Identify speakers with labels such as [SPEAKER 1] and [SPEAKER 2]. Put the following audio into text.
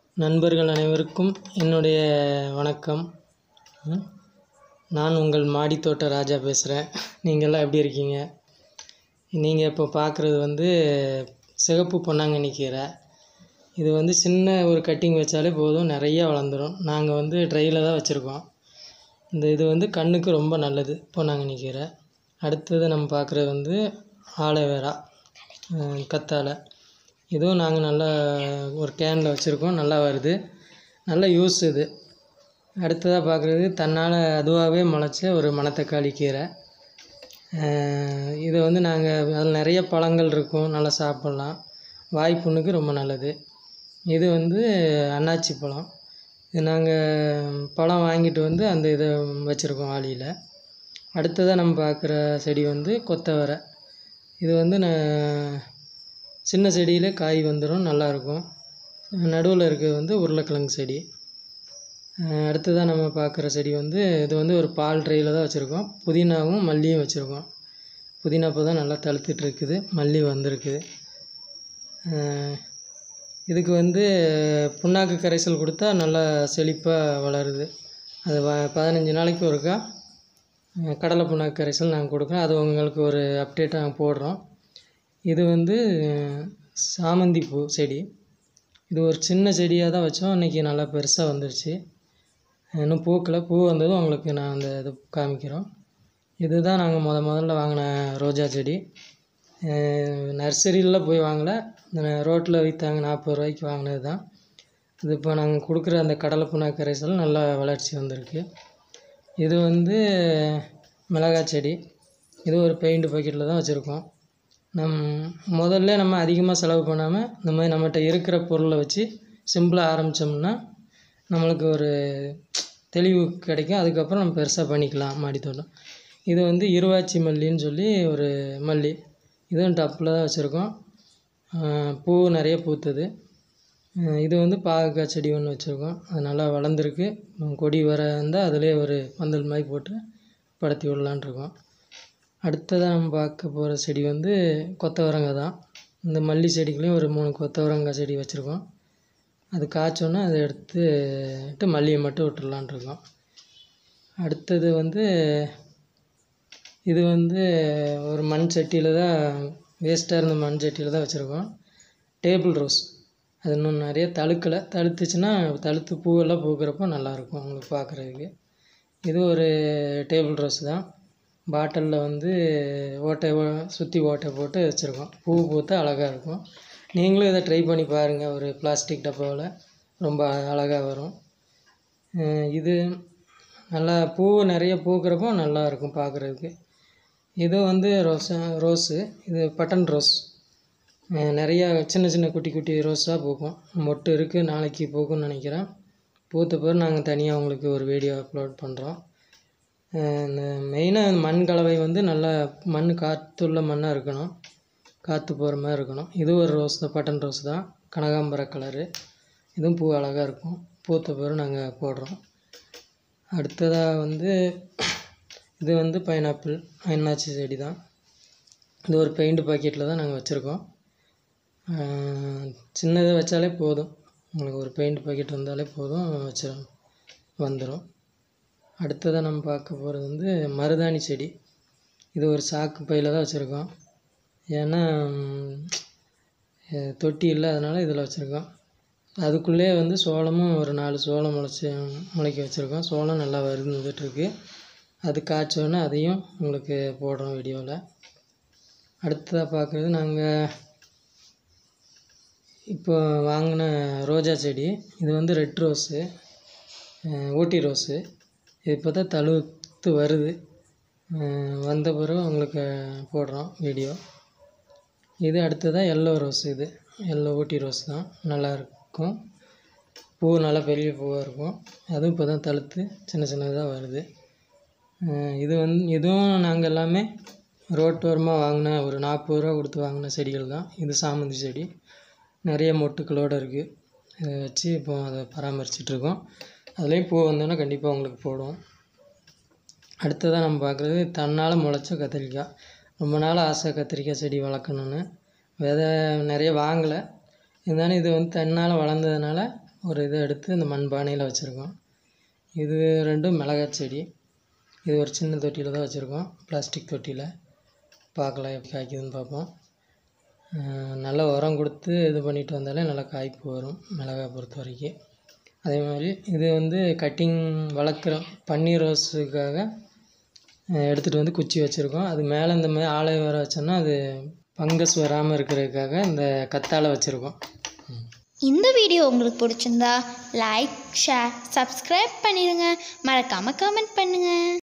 [SPEAKER 1] நண்பர்கள் அனைவருக்கும் என்னுடைய வணக்கம் ம், நான் உங்கள் மாடித்தோட்ட ராஜா பேசுகிறேன் நீங்கள்லாம் எப்படி இருக்கீங்க நீங்கள் இப்போ பார்க்குறது வந்து சிகப்பு பொன்னாங்கண்ணி கீரை இது வந்து சின்ன ஒரு கட்டிங் வச்சாலே போதும் நிறையா வளர்ந்துரும் நாங்கள் வந்து ட்ரையில் தான் வச்சுருக்கோம் இந்த இது வந்து கண்ணுக்கு ரொம்ப நல்லது பொன்னாங்கண்ணி கீரை அடுத்தது நம்ம பார்க்குறது வந்து ஆலோவேரா அஹ், கத்தாழை இதுவும் நாங்கள் நல்லா ஒரு கேனில் வச்சுருக்கோம் நல்லா வருது நல்ல யூஸ் இது அடுத்ததாக பார்க்குறது தன்னால் அதுவாகவே முளைச்ச ஒரு மணத்தக்காளி கீரை அஹ், இது வந்து நாங்கள் அதில் நிறைய பழங்கள் இருக்கும் நல்லா சாப்பிட்லாம் வாய்ப்புண்ணுக்கு ரொம்ப நல்லது இது வந்து அன்னாச்சி பழம் இது நாங்கள் பழம் வாங்கிட்டு வந்து அந்த இதை வச்சுருக்கோம் வாளியில் அடுத்ததாக நம்ம பார்க்குற செடி வந்து கொத்தவரை இது வந்து நான் சின்ன செடியில் காய் வந்துடும் நல்லாயிருக்கும் நடுவில் இருக்கிறது வந்து உருளைக்கிழங்கு செடி அஹ் அடுத்ததாக நம்ம பார்க்குற செடி வந்து இது வந்து ஒரு பால் ட்ரையில் தான் வச்சுருக்கோம் புதினாவும் மல்லியும் வச்சுருக்கோம் புதினா இப்போ தான் நல்லா தழுத்துட்டு இருக்குது மல்லி வந்திருக்குது அஹ் இதுக்கு வந்து புண்ணாக்கு கரைசல் கொடுத்தா நல்லா செழிப்பாக வளருது அது வ பதினஞ்சு நாளைக்கு ஒருக்கா அஹ் கடலை புண்ணாக்கு கரைசல் நாங்கள் கொடுக்குறோம் அது உங்களுக்கு ஒரு அப்டேட் நாங்கள் போடுறோம் இது வந்து அஹ், சாமந்தி பூ செடி இது ஒரு சின்ன செடியாக தான் வச்சோம் இன்றைக்கி நல்லா பெருசாக வந்துருச்சு இன்னும் பூக்கலை பூ வந்ததும் உங்களுக்கு நான் அந்த இது காமிக்கிறோம் இதுதான் நாங்கள் முத முதல்ல வாங்கின ரோஜா செடி நர்சரியில் போய் வாங்கலை ரோட்டில் விற்றாங்க நாற்பது ரூபாய்க்கு வாங்கினது தான் இது இப்போ நாங்கள் கொடுக்குற அந்த கடலை புண்ணாக்கு கரைசல் நல்லா வளர்ச்சி வந்திருக்கு இது வந்து மிளகாய் செடி இது ஒரு பெயிண்ட் பாக்கெட்டில் தான் வச்சுருக்கோம் நம் முதல்ல நம்ம அதிகமாக செலவு பண்ணாமல் இந்த மாதிரி நம்மகிட்ட இருக்கிற பொருளை வச்சு சிம்பிளாக ஆரம்பித்தோம்னா நம்மளுக்கு ஒரு தெளிவு கிடைக்கும் அதுக்கப்புறம் நம்ம பெருசாக பண்ணிக்கலாம் மாடித்தோட்டம் இது வந்து இருவாச்சி மல்லின்னு சொல்லி ஒரு மல்லி இதுவும் டப்பில் தான் வச்சுருக்கோம் பூ நிறைய பூத்துது அஹ் இது வந்து பாகக்காய் செடி ஒன்று வச்சுருக்கோம் அது நல்லா வளர்ந்துருக்கு உம் கொடி வர இருந்தால் அதிலே ஒரு பந்தல் மாதிரி போட்டு படுத்தி விடலான்னு இருக்கோம் அடுத்ததாக நம்ம பார்க்க போகிற செடி வந்து கொத்தவரங்காய் தான் இந்த மல்லி செடிக்குள்ளேயும் ஒரு மூணு கொத்தவரங்காய் செடி வச்சுருக்கோம் அது காய்ச்சோன்னே அதை எடுத்துட்டு மல்லியை மட்டும் விட்டுறலான் இருக்கோம் அடுத்தது வந்து இது வந்து ஒரு மண் சட்டியில் தான் வேஸ்ட்டாக இருந்த மண் சட்டியில் தான் வச்சுருக்கோம் டேபிள் ரோஸ் அது இன்னும் நிறைய தழுக்கலை தழுத்துச்சுன்னா தழுத்து பூவெல்லாம் பூக்கிறப்போ நல்லாயிருக்கும் உங்களுக்கு பார்க்குறதுக்கு இது ஒரு டேபிள் ரோஸ் தான் பாட்டிலில் வந்து ஓட்டை சுற்றி ஓட்டை போட்டு வச்சுருக்கோம் பூ பூத்தா அழகாக இருக்கும் நீங்களும் இதை ட்ரை பண்ணி பாருங்கள் ஒரு பிளாஸ்டிக் டப்பாவில் ரொம்ப அழகாக வரும் அஹ் இது நல்லா பூ நிறைய பூக்கிறப்போ நல்லா இருக்கும் பார்க்குறதுக்கு இது வந்து ரோஸா ரோஸு இது பட்டன் ரோஸ் அஹ் நிறையா சின்ன சின்ன குட்டி குட்டி ரோஸாக பூக்கும் மொட்டு இருக்குது நாளைக்கு பூக்கும்னு நினைக்கிறேன் பூத்த பிறகு நாங்கள் தனியாக உங்களுக்கு ஒரு வீடியோ அப்லோட் பண்ணுறோம் இந்த மெயினாக மண் கலவை வந்து நல்லா மண் காற்றுள்ள மண்ணாக இருக்கணும் காற்று போகிற மாதிரி இருக்கணும் இது ஒரு ரோஸ் தான் பட்டன் ரோஸ் தான் கனகாம்பர கலரு இதுவும் பூ அழகாக இருக்கும் பூத்த பிறகு நாங்கள் போடுறோம் அடுத்ததாக வந்து இது வந்து பைனாப்பிள் அன்னாச்சி செடி தான் இது ஒரு பெயிண்ட் பாக்கெட்டில் தான் நாங்கள் வச்சுருக்கோம் சின்னது வச்சாலே போதும் உங்களுக்கு ஒரு பெயிண்ட் பாக்கெட் வந்தாலே போதும் வச்சு வந்துடும் அடுத்ததாக நம்ம பார்க்க போகிறது வந்து மருதாணி செடி இது ஒரு சாக்கு பையில் தான் வச்சுருக்கோம் ஏன்னா ம், அஹ் தொட்டி இல்லை அதனால் இதில் வச்சுருக்கோம் அதுக்குள்ளே வந்து சோளமும் ஒரு நாலு சோளம் முளைச்சி முளைக்க வச்சுருக்கோம் சோளம் நல்லா வந்துட்டுருக்கு அது காய்ச்சோன்னே அதையும் உங்களுக்கு போடுறோம் வீடியோவில் அடுத்ததாக பார்க்குறது நாங்கள் இப்போ வாங்கின ரோஜா செடி இது வந்து ரெட் ரோஸு அஹ் ஊட்டி ரோஸு இது இப்போ தான் தழுத்து வருது அஹ் வந்த பிறகு உங்களுக்கு போடுறோம் வீடியோ இது அடுத்ததாக எல்லோ ரோஸ் இது எல்லோ ஊட்டி ரோஸ் தான் நல்லா இருக்கும் பூ நல்லா பெரிய பூவாக இருக்கும் அதுவும் இப்போ தான் தழுத்து சின்ன சின்னதாக வருது அஹ் இது வந்து இதுவும் நாங்கள் எல்லாமே ரோட்டோரமாக வாங்கின ஒரு நாற்பது ரூபா கொடுத்து வாங்கின செடிகள் தான் இது சாமந்தி செடி நிறைய மொட்டுக்களோடு இருக்குது இதை வச்சு இப்போ அதை பராமரிச்சிட்ருக்கோம் அதுலேயும் பூ வந்தோன்னா கண்டிப்பாக உங்களுக்கு போடுவோம் அடுத்ததாக நம்ம பார்க்குறது தன்னால் முளைச்ச கத்திரிக்காய் ரொம்ப நாள் ஆசை கத்திரிக்காய் செடி வளர்க்கணுன்னு விதை நிறைய வாங்கலை இருந்தாலும் இது வந்து தன்னால் வளர்ந்ததுனால ஒரு இதை எடுத்து இந்த மண் பானையில் வச்சுருக்கோம் இது ரெண்டும் மிளகாய் செடி இது ஒரு சின்ன தொட்டியில் தான் வச்சுருக்கோம் பிளாஸ்டிக் தொட்டியில் பார்க்கலாம் எப்படி காய்க்குதுன்னு பார்ப்போம் அஹ் நல்லா உரம் கொடுத்து இது பண்ணிட்டு வந்தாலே நல்லா காய்ப்பு வரும் மிளகாய் பொறுத்த வரைக்கும் அதே மாதிரி இது வந்து கட்டிங் வளர்க்குறோம் பன்னீர் ரோஸுக்காக எடுத்துகிட்டு வந்து குச்சி வச்சுருக்கோம் அது மேலே இந்த மாதிரி ஆலை வர வச்சோன்னா அது ஃபங்கஸ் வராமல் இருக்கிறதுக்காக இந்த கத்தாழை வச்சுருக்கோம்
[SPEAKER 2] இந்த வீடியோ உங்களுக்கு பிடிச்சிருந்தா லைக் ஷேர் சப்ஸ்கிரைப் பண்ணிடுங்க மறக்காமல் கமெண்ட் பண்ணுங்கள்